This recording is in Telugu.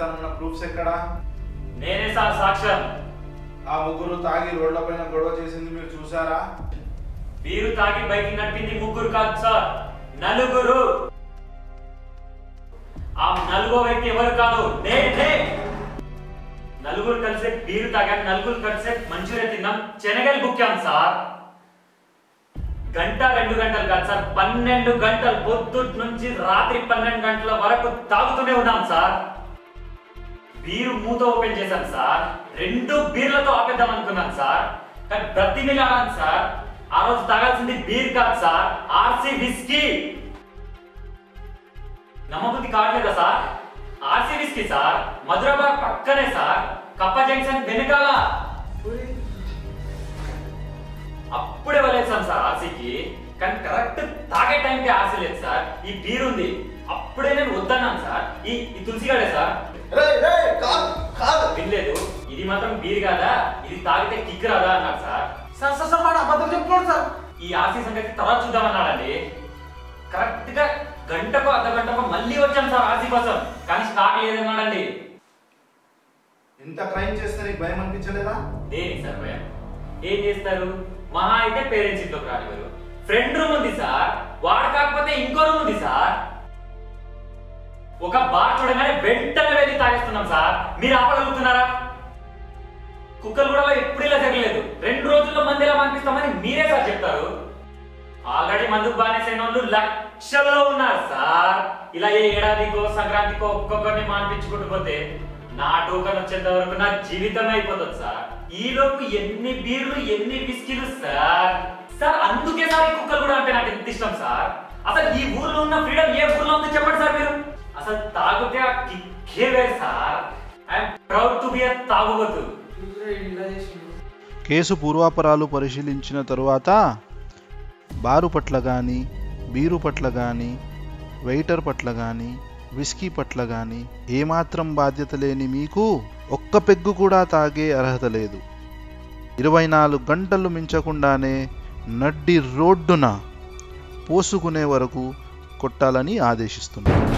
చేస్తానన్న ప్రూఫ్స్ ఎక్కడా నేనే సార్ సాక్ష్యం ఆ ముగ్గురు తాగి రోడ్లపైన గొడవ చేసింది మీరు చూసారా వీరు తాగి బైక్ నడిపింది ముగ్గురు కాదు సార్ నలుగురు ఆ నలుగో వ్యక్తి ఎవరు కాదు నేనే నలుగురు కలిసే బీరు తాగాం నలుగురు కలిసే మంచూరియా తిన్నాం శనగలు బుక్కాం సార్ గంట రెండు గంటలు కాదు సార్ పన్నెండు గంటలు పొద్దుట్ నుంచి రాత్రి పన్నెండు గంటల వరకు తాగుతూనే ఉన్నాం సార్ బీరు మూత ఓపెన్ చేశాను సార్ రెండు బీర్లతో ఆపేద్దాం అనుకున్నాను సార్ కానీ బ్రతిమిలాడాను సార్ ఆ రోజు తాగాల్సింది బీర్ కాదు సార్ ఆర్సీ విస్కీ నమ్మబుద్ధి కావట్లేదా sir RC whisky sir Madhurabad పక్కనే సార్ కప్ప జంక్షన్ వెనకాల అప్పుడే వదిలేసాం సార్ ఆర్సీకి కానీ కరెక్ట్ తాగే టైంకి ఆర్సీ లేదు సార్ ఈ బీర్ ఉంది అప్పుడే నేను వద్దన్నాను సార్ ఈ ఈ తులసిగాడే సార్ వినలేదు ఇది మాత్రం బీర్ కాదా ఇది తాగితే కిక్ రాదా అన్నారు సార్ సార్ సార్ సార్ వాడు అబద్ధం చెప్తున్నాడు సార్ ఈ ఆర్సీ సంగతి తర్వాత చూద్దామన్నాడండి కరెక్ట్ గా గంటకో అర్ధ గంటకో మళ్ళీ వచ్చాను సార్ ఆర్సీ కోసం కానీ స్టాక్ లేదన్నాడండి ఇంత క్రైమ్ చేస్తే నీకు భయం అనిపించలేదా దేనికి సార్ భయం ఏం చేస్తారు మహా అయితే పేరెంట్స్ ఇంట్లోకి రానివ్వరు ఫ్రెండ్ రూమ్ ఉంది సార్ వాడు కాకపోతే ఇంకో రూమ్ ఉంది సార్ ఒక బార్ చూడగానే వెంటనే వెళ్ళి తాగేస్తున్నాం సార్ మీరు ఆపగలుగుతున్నారా కుక్కలు కూడా ఎప్పుడు ఇలా జరగలేదు రెండు రోజుల్లో మంది ఎలా పంపిస్తామని మీరే సార్ చెప్తారు ఆల్రెడీ మందుకు బానేసైన వాళ్ళు లక్షల్లో ఉన్నారు సార్ ఇలా ఏ ఏడాదికో సంక్రాంతికో ఒక్కొక్కరిని మాన్పించుకుంటూ పోతే నా టోకన్ వచ్చేంత వరకు నా జీవితం అయిపోతుంది సార్ ఈ లోపు ఎన్ని బీర్లు ఎన్ని బిస్కీలు సార్ సార్ అందుకే సార్ ఈ కుక్కలు కూడా అంటే నాకు ఎంత ఇష్టం సార్ అసలు ఈ ఊర్లో ఉన్న ఫ్రీడమ్ ఏ ఊర్లో ఉందో చెప్పండి సార్ మీరు అసలు తాగితే ఆ కిక్కే వేరు sir I'm proud to be తాగుబోతు ఇలా చేసిండు కేసు పూర్వాపరాలు పరిశీలించిన తరువాత బారు పట్ల కానీ బీరు పట్ల కానీ వెయిటర్ పట్ల కానీ విస్కీ పట్ల కానీ ఏమాత్రం బాధ్యత లేని మీకు ఒక్క పెగ్గు కూడా తాగే అర్హత లేదు ఇరవై నాలుగు గంటలు మించకుండానే నడ్డి రోడ్డున పోసుకునే వరకు కొట్టాలని ఆదేశిస్తున్నారు